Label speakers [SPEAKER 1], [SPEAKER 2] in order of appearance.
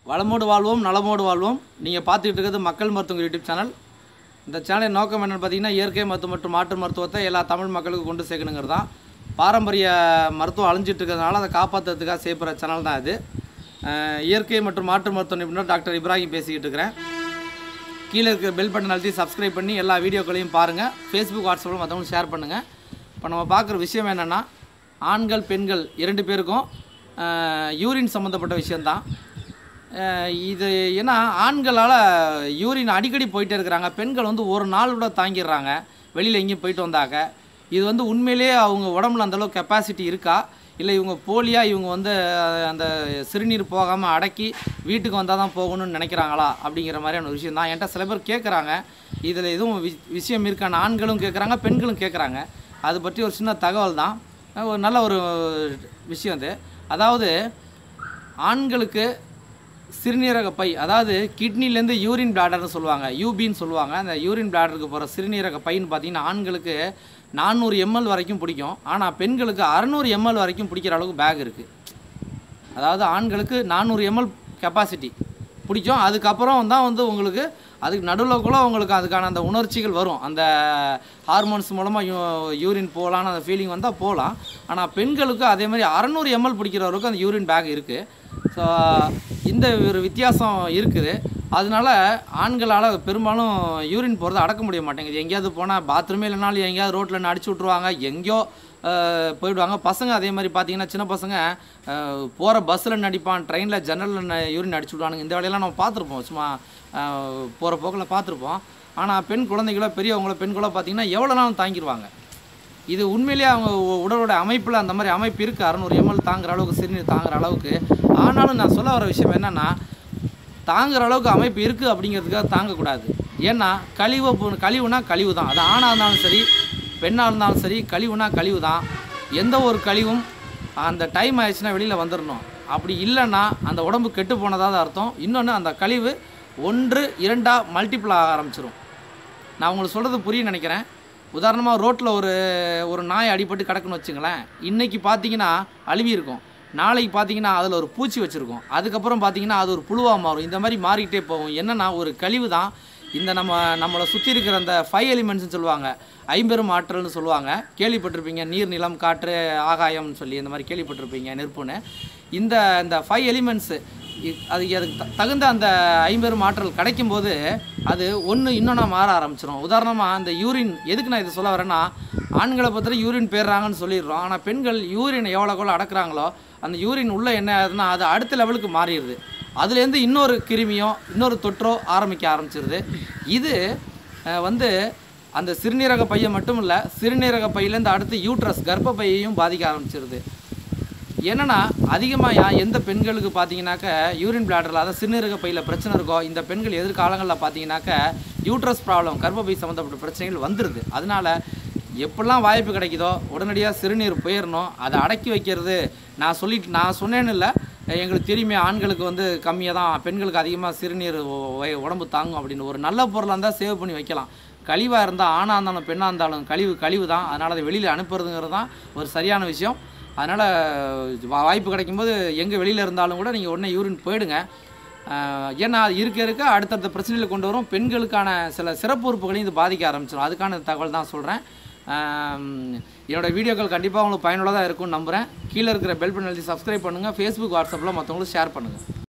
[SPEAKER 1] வளமோடு வாழ்வோம் நலமோடு வாழ்வோம் நீங்கள் பார்த்துக்கிட்டு இருக்கிறது மக்கள் மருத்துவம் யூடியூப் சேனல் இந்த சேனலின் நோக்கம் என்னென்னு பார்த்தீங்கன்னா இயற்கை மருத்துவம் மற்றும் மாற்று மருத்துவத்தை எல்லா தமிழ் மக்களுக்கும் கொண்டு சேர்க்கணுங்கிறது தான் பாரம்பரிய மருத்துவம் அழிஞ்சிட்டு இருக்கிறதுனால அதை காப்பாற்றுறதுக்காக செய்யப்படுற சேனல் தான் இது அஹ் இயற்கை மற்றும் மாற்று மருத்துவ நிபுணர் டாக்டர் இப்ராஹிம் பேசிக்கிட்டு இருக்கிறேன் கீழே இருக்கிற பெல் பட்டன் அழுத்தி சப்ஸ்கிரைப் பண்ணி எல்லா வீடியோக்களையும் பாருங்கள் ஃபேஸ்புக் வாட்ஸ்அப்பில் மற்றவங்களும் ஷேர் பண்ணுங்கள் இப்போ நம்ம பார்க்குற விஷயம் என்னென்னா ஆண்கள் பெண்கள் இரண்டு பேருக்கும் யூரின் சம்மந்தப்பட்ட விஷயந்தான் அஹ் இது ஏன்னா ஆண்களால் யூரின் அடிக்கடி போயிட்டே இருக்கிறாங்க பெண்கள் வந்து ஒரு நாள் கூட தாங்கிடுறாங்க வெளியில் எங்கேயும் போயிட்டு வந்தாக்க இது வந்து உண்மையிலேயே அவங்க உடம்புல அந்தளவு கெப்பாசிட்டி இருக்கா இல்லை இவங்க போலியாக இவங்க வந்து அஹ், அந்த சிறுநீர் போகாமல் அடக்கி வீட்டுக்கு வந்தால் தான் போகணும்னு நினைக்கிறாங்களா அப்படிங்கிற மாதிரியான ஒரு விஷயம் தான் என்கிட்ட சில பேர் கேட்குறாங்க இதில் எதுவும் வி விஷயம் இருக்கான்னு ஆண்களும் கேட்குறாங்க பெண்களும் கேட்குறாங்க அது பற்றி ஒரு சின்ன தகவல் தான் அஹ், ஒரு நல்ல ஒரு விஷயம் அது அதாவது ஆண்களுக்கு சிறுநீரக பை அதாவது கிட்னிலேருந்து யூரின் பிளாடர்னு சொல்லுவாங்க யூபின்னு சொல்லுவாங்க அந்த யூரின் பிளாடருக்கு போகிற சிறுநீரக பைன்னு பார்த்தீங்கன்னா ஆண்களுக்கு நானூறு எம்எல் வரைக்கும் பிடிக்கும் ஆனால் பெண்களுக்கு அறநூறு எம்எல் வரைக்கும் பிடிக்கிற அளவுக்கு பேக் இருக்குது அதாவது ஆண்களுக்கு நானூறு எம்எல் கெப்பாசிட்டி பிடிக்கும் அதுக்கப்புறம் தான் வந்து உங்களுக்கு அதுக்கு நடுவில் கூட உங்களுக்கு அதுக்கான அந்த உணர்ச்சிகள் வரும் அந்த ஹார்மோன்ஸ் மூலமாக யூ யூரின் போகலான்னு அந்த ஃபீலிங் வந்தால் போகலாம் ஆனால் பெண்களுக்கு அதே மாதிரி அறநூறு எம்எல் பிடிக்கிற வரைக்கும் அந்த யூரின் பேக் இருக்குது ஸோ இந்த ஒரு வித்தியாசம் இருக்குது அதனால ஆண்களால் பெரும்பாலும் யூரின் போகிறத அடக்க முடிய மாட்டேங்குது எங்கேயாவது போனால் பாத்ரூமே இல்லைனாலும் எங்கேயாவது ரோட்டில் அடிச்சு விட்ருவாங்க எங்கேயோ அஹ், போயிடுவாங்க பசங்க அதே மாதிரி பார்த்தீங்கன்னா சின்ன பசங்க போகிற பஸ்ஸில் நடிப்பான் ட்ரெயினில் ஜன்னலில் யூரின் அடிச்சு விடுவானுங்க இந்த வேலையெல்லாம் நம்ம பார்த்துருப்போம் சும்மா போகிற போக்கில் பார்த்துருப்போம் ஆனால் பெண் குழந்தைகளோ பெரியவங்களோ பெண்களோ பார்த்தீங்கன்னா எவ்வளோ நாளும் தாங்கிடுவாங்க இது உண்மையிலேயே அவங்க உ- உடலோட அமைப்பில் அந்த மாதிரி அமைப்பு இருக்குது அறநூறு எம்எல் தாங்குற அளவுக்கு சிறுநீர் தாங்குற அளவுக்கு ஆனாலும் நான் சொல்ல வர விஷயம் என்னென்னா தாங்குற அளவுக்கு அமைப்பு இருக்குது அப்படிங்கிறதுக்காக தாங்கக்கூடாது ஏன்னா கழிவு போ- கழிவுனா கழிவு தான் அது ஆணாக இருந்தாலும் சரி பெண்ணாக இருந்தாலும் சரி கழிவுனா கழிவு தான் எந்த ஒரு கழிவும் அந்த டைம் ஆயிடுச்சுன்னா வெளியில் வந்துடணும் அப்படி இல்லைன்னா அந்த உடம்பு கெட்டு போனதாக அர்த்தம் இன்னொன்று அந்த கழிவு ஒன்று இரண்டாக மல்டிபிள் ஆக ஆரம்பிச்சிரும் நான் உங்களுக்கு சொல்கிறது புரிய நினைக்கிறேன் உதாரணமாக ரோட்டில் ஒரு ஒரு நாய் அடிபட்டு கிடக்குன்னு வச்சுங்களேன் இன்றைக்கி பார்த்தீங்கன்னா அழுவி இருக்கும் நாளைக்கு பார்த்தீங்கன்னா அதில் ஒரு பூச்சி வச்சுருக்கோம் அதுக்கப்புறம் பார்த்தீங்கன்னா அது ஒரு புழுவாக மாறும் இந்த மாதிரி மாறிக்கிட்டே போகும் என்னென்னா ஒரு கழிவு தான் இந்த நம்ம நம்மளை சுற்றி இருக்கிற அந்த ஃபைவ் எலிமெண்ட்ஸ்னு சொல்லுவாங்க ஐம்பெரும் ஆற்றல்னு சொல்லுவாங்க கேள்விப்பட்டிருப்பீங்க நீர் நிலம் காற்று ஆகாயம்னு சொல்லி இந்த மாதிரி கேள்விப்பட்டிருப்பீங்க நெருப்புன்னு இந்த இந்த ஃபைவ் எலிமெண்ட்ஸு அது அதுக்கு த- தகுந்த அந்த ஐம்பெரும் ஆற்றல் கிடைக்கும்போது அது ஒன்று இன்னொன்னா மாற ஆரம்பிச்சிடும் உதாரணமாக அந்த யூரின் எதுக்கு நான் இதை சொல்ல வரேன்னா ஆண்களை பொறுத்தவரை யூரின் போயிடுறாங்கன்னு சொல்லிடுறோம் ஆனால் பெண்கள் யூரின் எவ்வளோக்கெவ்வளோ அடக்குறாங்களோ அந்த யூரின் உள்ளே என்ன ஆகுதுன்னா அது அடுத்த லெவலுக்கு மாறிடுது அதுலேருந்து இன்னொரு கிருமியோ இன்னொரு தொற்றோ ஆரம்பிக்க ஆரம்பிச்சிருது இது அஹ், வந்து அந்த சிறுநீரக பையை மட்டும் இல்லை சிறுநீரக பையிலேருந்து அடுத்து யூட்ரஸ் கர்ப்பப்பையையும் பாதிக்க ஆரம்பிச்சிருது என்னன்னா அதிகமாக யா எந்த பெண்களுக்கு பார்த்தீங்கன்னாக்க யூரின் பிளாடரில் அதாவது சிறுநீரக பையில் பிரச்சனை இருக்கோ இந்த பெண்கள் எதிர்காலங்களில் பார்த்தீங்கன்னாக்க யூட்ரஸ் ப்ராப்ளம் கர்ப்பப்பை சம்மந்தப்பட்ட பிரச்சனைகள் வந்துடுது அதனால எப்படிலாம் வாய்ப்பு கிடைக்குதோ உடனடியாக சிறுநீர் போயிடணும் அதை அடக்கி வைக்கிறது நான் சொல்லிட்டு நான் சொன்னேன்னு இல்லை எங்களுக்கு தெரியுமே ஆண்களுக்கு வந்து கம்மியாக தான் பெண்களுக்கு அதிகமாக சிறுநீர் உ- உ- உடம்பு தாங்கும் அப்படின்னு ஒரு நல்ல பொருளாக இருந்தால் சேவ் பண்ணி வைக்கலாம் கழிவாக இருந்தால் ஆணாக இருந்தாலும் பெண்ணாக இருந்தாலும் கழிவு கழிவு தான் அதனால் அதை வெளியில் அனுப்புறதுங்கிறது தான் ஒரு சரியான விஷயம் அதனால் வாய்ப்பு கிடைக்கும்போது எங்கே வெளியில் இருந்தாலும் கூட நீங்கள் உடனே யூரின் போயிடுங்க ஆஹ் ஏன்னா அது இருக்க இருக்க அடுத்தடுத்த பிரச்சனைகளை கொண்டு வரும் பெண்களுக்கான சில சிறப்பு உறுப்புகளையும் இது பாதிக்க ஆரம்பிச்சிடும் அதுக்கான தகவல் தான் சொல்கிறேன் என்னோட வீடியோக்கள் கண்டிப்பாக உங்களுக்கு பயனுள்ளதாக இருக்கும்னு நம்புகிறேன் கீழே இருக்கிற பெல் பட்டன் எழுதி சப்ஸ்கிரைப் பண்ணுங்கள் ஃபேஸ்புக் வாட்ஸ்அப்பில் மற்றவங்களுக்கு ஷேர் பண்ணுங்கள்